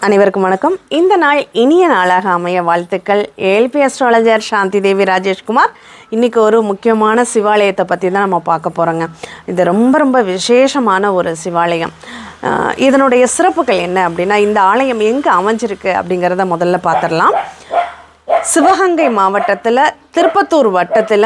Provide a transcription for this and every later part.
அனைவருக்கும் வணக்கம் இந்த நாள் இனிய நாளாக அமைய வாழ்த்துக்கள் ஏல்பி அஸ்ட்ராலஜர் சாந்தி தேவி ராஜேஷ்குமார் இன்றைக்கி ஒரு முக்கியமான சிவாலயத்தை பற்றி தான் நம்ம பார்க்க போகிறோங்க இது ரொம்ப ரொம்ப விசேஷமான ஒரு சிவாலயம் ஆஹ் இதனுடைய சிறப்புகள் என்ன அப்படின்னா இந்த ஆலயம் எங்கே அமைஞ்சிருக்கு அப்படிங்கிறத முதல்ல பார்த்துடலாம் சிவகங்கை மாவட்டத்தில் திருப்பத்தூர் வட்டத்தில்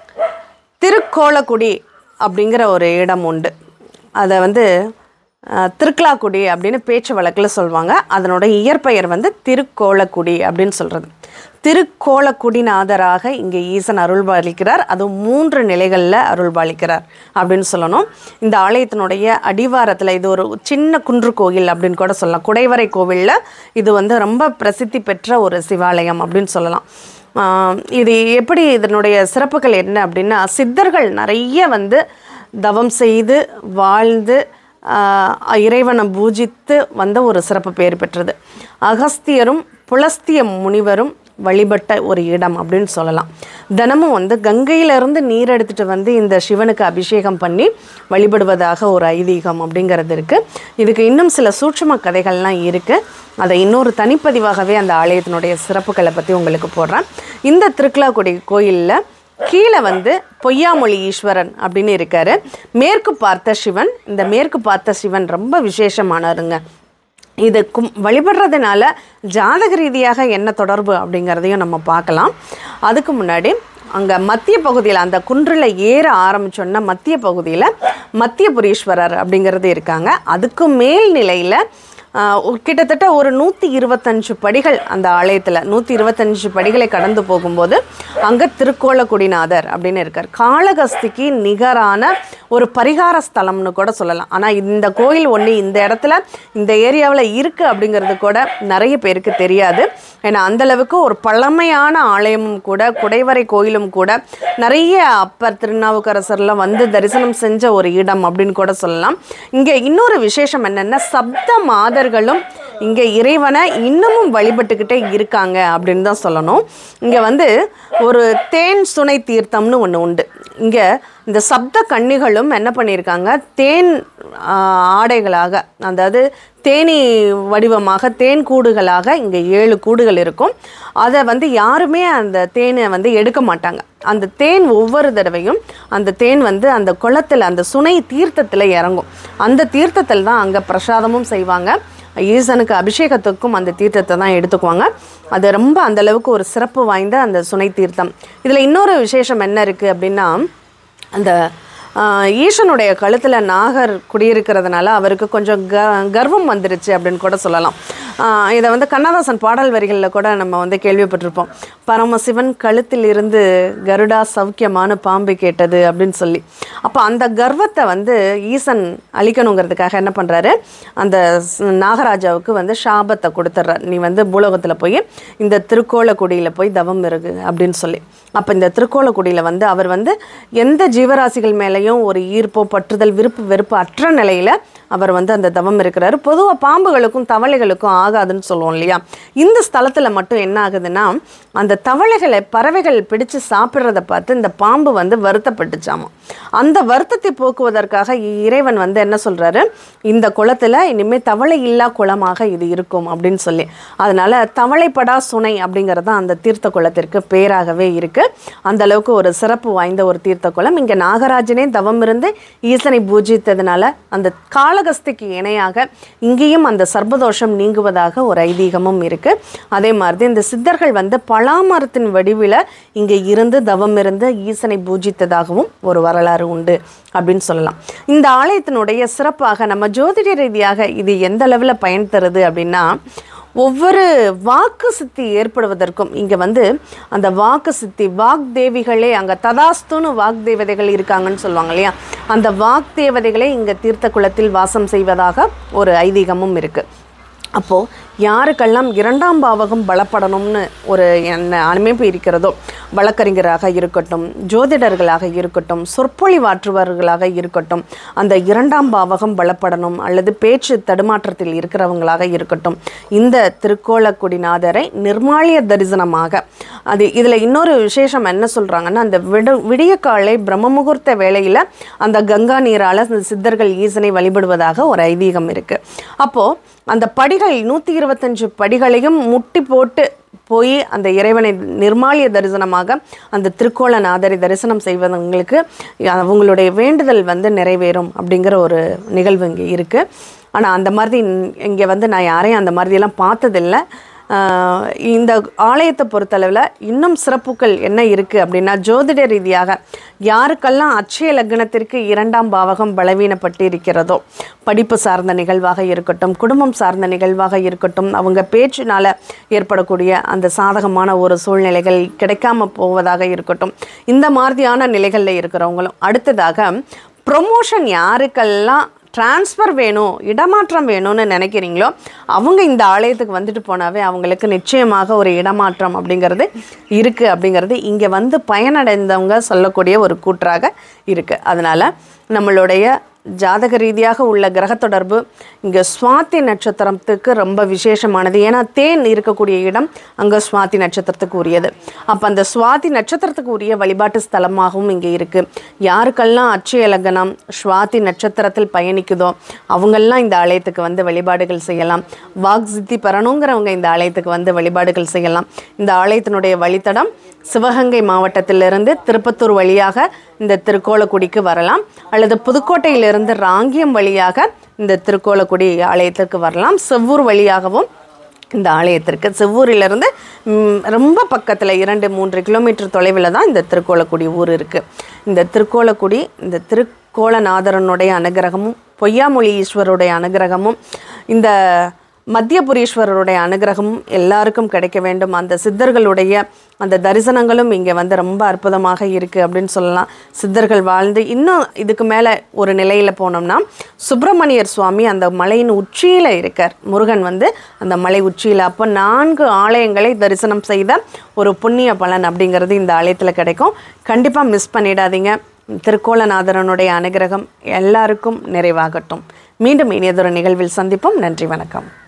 திருக்கோலக்குடி அப்படிங்கிற ஒரு இடம் உண்டு அதை வந்து அஹ், திருக்கலாக்குடி அப்படின்னு பேச்சு வழக்கில் சொல்லுவாங்க அதனோட இயற்பெயர் வந்து திருக்கோலக்குடி அப்படின்னு சொல்கிறது திருக்கோலக்குடிநாதராக இங்கே ஈசன் அருள்பாலிக்கிறார் அதுவும் மூன்று நிலைகளில் அருள்பாலிக்கிறார் அப்படின்னு சொல்லணும் இந்த ஆலயத்தினுடைய அடிவாரத்தில் இது ஒரு சின்ன குன்று கோயில் அப்படின்னு கூட சொல்லலாம் குடைவரை கோவிலில் இது வந்து ரொம்ப பிரசித்தி பெற்ற ஒரு சிவாலயம் அப்படின்னு சொல்லலாம் ஆஹ் இது எப்படி இதனுடைய சிறப்புகள் என்ன அப்படின்னா சித்தர்கள் நிறைய வந்து தவம் செய்து வாழ்ந்து ஆஹ் இறைவனை பூஜித்து வந்த ஒரு சிறப்பு பேர் பெற்றது அகஸ்தியரும் புலஸ்திய முனிவரும் வழிபட்ட ஒரு இடம் அப்படின்னு சொல்லலாம் தினமும் வந்து கங்கையிலிருந்து நீர் எடுத்துட்டு வந்து இந்த சிவனுக்கு அபிஷேகம் பண்ணி வழிபடுவதாக ஒரு ஐதீகம் அப்படிங்கிறது இருக்குது இதுக்கு இன்னும் சில சூட்சும கதைகள்லாம் இருக்குது அதை இன்னொரு தனிப்பதிவாகவே அந்த ஆலயத்தினுடைய சிறப்புகளை பற்றி உங்களுக்கு போடுறேன் இந்த திருக்கலாக்குடி கோயிலில் கீழே வந்து பொய்யாமொழி ஈஸ்வரன் அப்படின்னு இருக்காரு மேற்கு பார்த்த சிவன் இந்த மேற்கு பார்த்த சிவன் ரொம்ப விசேஷமானவருங்க இது கும் வழிபடுறதுனால ஜாதக ரீதியாக என்ன தொடர்பு அப்படிங்கிறதையும் நம்ம பார்க்கலாம் அதுக்கு முன்னாடி அங்கே மத்திய பகுதியில் அந்த குன்றில் ஏற ஆரம்பிச்சோன்னா மத்திய பகுதியில் மத்தியபுரீஸ்வரர் அப்படிங்கிறது இருக்காங்க அதுக்கு மேல் நிலையில் ஆஹ் ஒரு- கிட்டத்தட்ட ஒரு நூற்றி இருபத்தஞ்சு படிகள் அந்த ஆலயத்தில் நூற்றி இருபத்தஞ்சு படிகளை கடந்து போகும்போது அங்கே திருக்கோலக்குடிநாதர் அப்படின்னு இருக்கார் காளகஸ்திக்கு நிகரான ஒரு பரிகார ஸ்தலம்னு கூட சொல்லலாம் ஆனால் இந்த கோயில் ஒன்று இந்த இடத்துல இந்த ஏரியாவில் இருக்குது அப்படிங்கிறது கூட நிறைய பேருக்கு தெரியாது ஏன்னா அந்த அளவுக்கு ஒரு பழமையான ஆலயமும் கூட குடைவரை கோயிலும் கூட நிறைய அப்பர் திருநாவுக்கரசர்லாம் வந்து தரிசனம் செஞ்ச ஒரு இடம் அப்படின்னு கூட சொல்லலாம் இங்கே இன்னொரு விசேஷம் என்னென்னா சப்த மாதர்களும் இங்கே இறைவனை இன்னமும் வழிபட்டுக்கிட்டே இருக்காங்க அப்படின்னு தான் சொல்லணும் இங்கே வந்து ஒரு தேன் சுனை தீர்த்தம்னு ஒன்று உண்டு இங்கே இந்த சப்த கன்னிகளும் என்ன பண்ணியிருக்காங்க தேன் ஆஹ், ஆடைகளாக அதாவது தேனி வடிவமாக தேன் கூடுகளாக இங்கே ஏழு கூடுகள் இருக்கும் அதை வந்து யாருமே அந்த தேனை வந்து எடுக்க மாட்டாங்க அந்த தேன் ஒவ்வொரு தடவையும் அந்த தேன் வந்து அந்த குளத்தில் அந்த சுனை தீர்த்தத்தில் இறங்கும் அந்த தீர்த்தத்தில் தான் அங்கே பிரசாதமும் செய்வாங்க ஈசனுக்கு அபிஷேகத்துக்கும் அந்த தீர்த்தத்தை தான் எடுத்துக்குவாங்க அது ரொம்ப அந்த அளவுக்கு ஒரு சிறப்பு வாய்ந்த அந்த சுனை தீர்த்தம் இதில் இன்னொரு விசேஷம் என்ன இருக்குது அப்படின்னா அந்த ஆஹ், ஈசனுடைய கழுத்தில் நாகர் குடியிருக்கிறதுனால அவருக்கு கொஞ்சம் க கர்வம் வந்துருச்சு அப்படின்னு கூட சொல்லலாம் ஆஹ், இதை வந்து கண்ணதாசன் பாடல் வரிகளில் கூட நம்ம வந்து கேள்விப்பட்டிருப்போம் பரமசிவன் கழுத்தில் இருந்து கருடா சௌக்கியமான பாம்பு கேட்டது அப்படின்னு சொல்லி அப்போ அந்த கர்வத்தை வந்து ஈசன் அழிக்கணுங்கிறதுக்காக என்ன பண்ணுறாரு அந்த ஸ்- நாகராஜாவுக்கு வந்து சாபத்தை கொடுத்துட்றார் நீ வந்து பூலோகத்தில் போய் இந்த திருக்கோலக்குடியில் போய் தவம் இருக்கு அப்படின்னு சொல்லி அப்போ இந்த திருக்கோலக்குடியில் வந்து அவர் வந்து எந்த ஜீவராசிகள் மேலேயும் ஒரு ஈர்ப்போ பற்றுதல் விருப்பு வெறுப்பு அற்ற நிலையில் அவர் வந்து அந்த தவம் இருக்கிறாரு பொதுவாக பாம்புகளுக்கும் தவளைகளுக்கும் ஆகாதுன்னு சொல்லுவோம் இல்லையா இந்த ஸ்தலத்தில் மட்டும் என்ன ஆகுதுன்னா அந்த தவளைகளை பறவைகள் பிடிச்சு சாப்பிட்றத பார்த்து இந்த பாம்பு வந்து வருத்தப்பட்டுச்சாமா அந்த வருத்தத்தை போக்குவதற்காக இறைவன் வந்து என்ன சொல்றாரு இந்த குளத்துல இனிமேல் தவளை இல்லா குளமாக இது இருக்கும் அப்படின்னு சொல்லி அதனால தவளைப்படா சுனை அப்படிங்கிறது தான் அந்த தீர்த்த குளத்திற்கு பேராகவே இருக்கு அந்த அளவுக்கு ஒரு சிறப்பு வாய்ந்த ஒரு தீர்த்த குளம் இங்க நாகராஜனே தவம் இருந்து ஈசனை பூஜித்ததுனால அந்த காளகஸ்திக்கு இணையாக இங்கேயும் அந்த சர்பதோஷம் நீங்குவதாக ஒரு ஐதீகமும் இருக்கு அதே மாதிரி இந்த சித்தர்கள் வந்து பலாமரத்தின் வடிவில் இங்கே இருந்து தவம் இருந்து ஈசனை பூஜித்ததாகவும் ஒரு வரலாறு உண்டு அப்படின்னு சொல்லலாம் இந்த ஆலயத்தினுடைய சிறப்பாக நம்ம ஜோதிட ரீதியாக இது எந்த அளவில் பயன் தருது அப்படின்னா ஒவ்வொரு வாக்கு சித்தி ஏற்படுவதற்கும் இங்கே வந்து அந்த வாக்கு சித்தி வாக் தேவிகளே அங்கே ததாஸ்துன்னு வாக் தேவதைகள் இருக்காங்கன்னு சொல்லுவாங்க இல்லையா அந்த வாக் தேவதைகளே இங்கே தீர்த்த குளத்தில் வாசம் செய்வதாக ஒரு ஐதீகமும் இருக்குது அப்போது யாருக்கெல்லாம் இரண்டாம் பாவகம் பலப்படணும்னு ஒரு என்ன அமைப்பு இருக்கிறதோ வழக்கறிஞராக இருக்கட்டும் ஜோதிடர்களாக இருக்கட்டும் சொற்பொழிவாற்றுபவர்களாக இருக்கட்டும் அந்த இரண்டாம் பாவகம் பலப்படணும் அல்லது பேச்சு தடுமாற்றத்தில் இருக்கிறவங்களாக இருக்கட்டும் இந்த திருக்கோலக்குடிநாதரை நிர்மாலிய தரிசனமாக அது இதில் இன்னொரு விசேஷம் என்ன சொல்கிறாங்கன்னா அந்த விடு விடிய காலை பிரம்ம முகூர்த்த வேளையில் அந்த கங்கா நீரால் அந்த சித்தர்கள் ஈசனை வழிபடுவதாக ஒரு ஐதீகம் இருக்குது அப்போது அந்த படிகள் நூற்றி இருபத்தஞ்சு படிகளையும் முட்டி போட்டு போய் அந்த இறைவனை நிர்மாலிய தரிசனமாக அந்த திருக்கோலநாதரை தரிசனம் செய்வதவங்களுக்கு அவங்களுடைய வேண்டுதல் வந்து நிறைவேறும் அப்படிங்கிற ஒரு நிகழ்வு இங்கே இருக்குது ஆனால் அந்த மாதிரி இங்கே வந்து நான் யாரையும் அந்த மாதிரியெல்லாம் பார்த்ததில்லை ஆஹ் இந்த ஆலயத்தை பொறுத்தளவில் இன்னும் சிறப்புகள் என்ன இருக்குது அப்படின்னா ஜோதிட ரீதியாக யாருக்கெல்லாம் அட்சய லக்னத்திற்கு இரண்டாம் பாவகம் பலவீனப்பட்டு இருக்கிறதோ படிப்பு சார்ந்த நிகழ்வாக இருக்கட்டும் குடும்பம் சார்ந்த நிகழ்வாக இருக்கட்டும் அவங்க பேச்சினால் ஏற்படக்கூடிய அந்த சாதகமான ஒரு சூழ்நிலைகள் கிடைக்காம போவதாக இருக்கட்டும் இந்த மாதிரியான நிலைகளில் இருக்கிறவங்களும் அடுத்ததாக ப்ரொமோஷன் யாருக்கெல்லாம் ட்ரான்ஸ்ஃபர் வேணும் இடமாற்றம் வேணும்னு நினைக்கிறீங்களோ அவங்க இந்த ஆலயத்துக்கு வந்துட்டு போனாவே அவங்களுக்கு நிச்சயமாக ஒரு இடமாற்றம் அப்படிங்கிறது இருக்குது அப்படிங்கிறது இங்கே வந்து பயனடைந்தவங்க சொல்லக்கூடிய ஒரு கூற்றாக இருக்குது அதனால் நம்மளுடைய ஜாதக ரீதியாக உள்ள கிரக தொடர்பு இங்கே சுவாதி நட்சத்திரத்துக்கு ரொம்ப விசேஷமானது ஏன்னா தேன் இருக்கக்கூடிய இடம் அங்கே சுவாதி நட்சத்திரத்துக்கு உரியது அப்போ அந்த சுவாதி நட்சத்திரத்துக்கு உரிய வழிபாட்டு ஸ்தலமாகவும் இங்கே இருக்குது யாருக்கெல்லாம் அட்சய லக்னம் சுவாதி நட்சத்திரத்தில் பயணிக்குதோ அவங்கெல்லாம் இந்த ஆலயத்துக்கு வந்து வழிபாடுகள் செய்யலாம் வாக் சித்தி பெறணுங்கிறவங்க இந்த ஆலயத்துக்கு வந்து வழிபாடுகள் செய்யலாம் இந்த ஆலயத்தினுடைய வழித்தடம் சிவகங்கை மாவட்டத்திலிருந்து திருப்பத்தூர் வழியாக இந்த திருக்கோலக்குடிக்கு வரலாம் அல்லது புதுக்கோட்டையிலிருந்து ராங்கியம் வழியாக இந்த திருக்கோலக்குடி ஆலயத்திற்கு வரலாம் செவ்வூர் வழியாகவும் இந்த ஆலயத்திற்கு செவ்வூரிலிருந்து ம், ரொம்ப பக்கத்தில் இரண்டு மூன்று கிலோமீட்டர் தொலைவில் தான் இந்த திருக்கோலக்குடி ஊர் இருக்குது இந்த திருக்கோலக்குடி இந்த திருக்கோலநாதரனுடைய அனுகிரகமும் பொய்யாமொழி ஈஸ்வருடைய அனுகிரகமும் இந்த மத்தியபுரீஸ்வரருடைய அனுகிரகமும் எல்லாருக்கும் கிடைக்க வேண்டும் அந்த சித்தர்களுடைய அந்த தரிசனங்களும் இங்கே வந்து ரொம்ப அற்புதமாக இருக்குது அப்படின்னு சொல்லலாம் சித்தர்கள் வாழ்ந்து இன்னும் இதுக்கு மேலே ஒரு நிலையில் போனோம்னா சுப்பிரமணியர் சுவாமி அந்த மலையின் உச்சியில் இருக்கார் முருகன் வந்து அந்த மலை உச்சியில் அப்போ நான்கு ஆலயங்களை தரிசனம் செய்த ஒரு புண்ணிய பலன் அப்படிங்கிறது இந்த ஆலயத்தில் கிடைக்கும் கண்டிப்பாக மிஸ் பண்ணிடாதீங்க திருக்கோலநாதரனுடைய அனுகிரகம் எல்லாருக்கும் நிறைவாகட்டும் மீண்டும் இனியதொரு நிகழ்வில் சந்திப்போம் நன்றி வணக்கம்